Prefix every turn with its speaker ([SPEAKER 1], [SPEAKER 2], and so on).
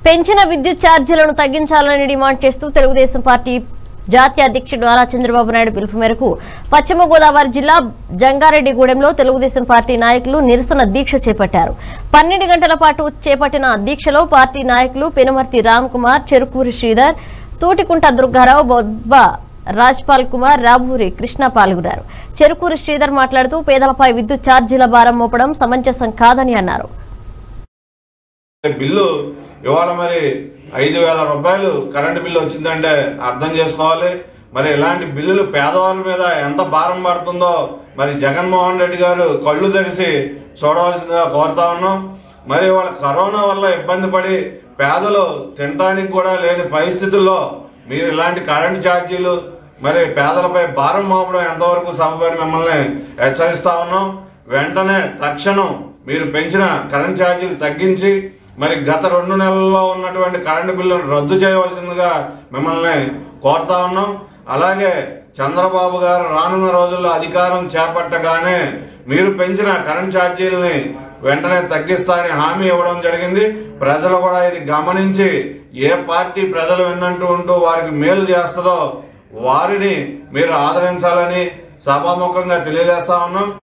[SPEAKER 1] పెంచిన విద్యుత్ ఛార్జీలను తగ్గించాలని డిమాండ్ చేస్తూ తెలుగుదేశం పార్టీ జాతీయ అధ్యక్షుడు నారా చంద్రబాబు నాయుడు పిలుపు మేరకు పశ్చిమ గోదావరి జిల్లా జంగారెడ్డిగూడెంలో తెలుగుదేశం పార్టీ నాయకులు నిరసన దీక్ష చేపట్టారు పన్నెండు గంటల పాటు చేపట్టిన దీక్షలో పార్టీ నాయకులు పెనుమర్తి రామ్ కుమార్ చెరుకూరి శ్రీధర్ తూటికుంట దుర్గారావు బొబ్బ రాజ్పాల్ కుమార్ రాబూరి కృష్ణ పాల్గొన్నారు చెరుకూరి శ్రీధర్ మాట్లాడుతూ పేదలపై విద్యుత్ ఛార్జీల భారం మోపడం సమంజసం కాదని అన్నారు
[SPEAKER 2] బిల్లు ఇవాళ మరి ఐదు వేల రూపాయలు కరెంటు బిల్లు వచ్చిందంటే అర్థం చేసుకోవాలి మరి ఇలాంటి బిల్లులు పేదవాళ్ళ మీద ఎంత భారం పడుతుందో మరి జగన్మోహన్ రెడ్డి గారు కళ్ళు తెరిచి చూడవలసిందిగా కోరుతా ఉన్నాం మరి వాళ్ళ కరోనా వల్ల ఇబ్బంది పడి పేదలు తినడానికి కూడా లేని పరిస్థితుల్లో మీరు ఇలాంటి కరెంటు ఛార్జీలు మరి పేదలపై భారం మోపడం ఎంతవరకు సభపని మిమ్మల్ని హెచ్చరిస్తా ఉన్నాం వెంటనే తక్షణం మీరు పెంచిన కరెంట్ ఛార్జీలు తగ్గించి మరి గత రెండు నెలల్లో ఉన్నటువంటి కరెంటు బిల్లును రద్దు చేయవలసిందిగా మిమ్మల్ని కోరుతా ఉన్నాం అలాగే చంద్రబాబు గారు రానున్న రోజుల్లో అధికారం చేపట్టగానే మీరు పెంచిన కరెంట్ ఛార్జీలని వెంటనే తగ్గిస్తారని హామీ ఇవ్వడం జరిగింది ప్రజలు కూడా ఇది గమనించి ఏ పార్టీ ప్రజలు విన్నట్టు ఉంటూ వారికి మేలు చేస్తుందో వారిని మీరు ఆదరించాలని సభాముఖంగా తెలియజేస్తా ఉన్నాం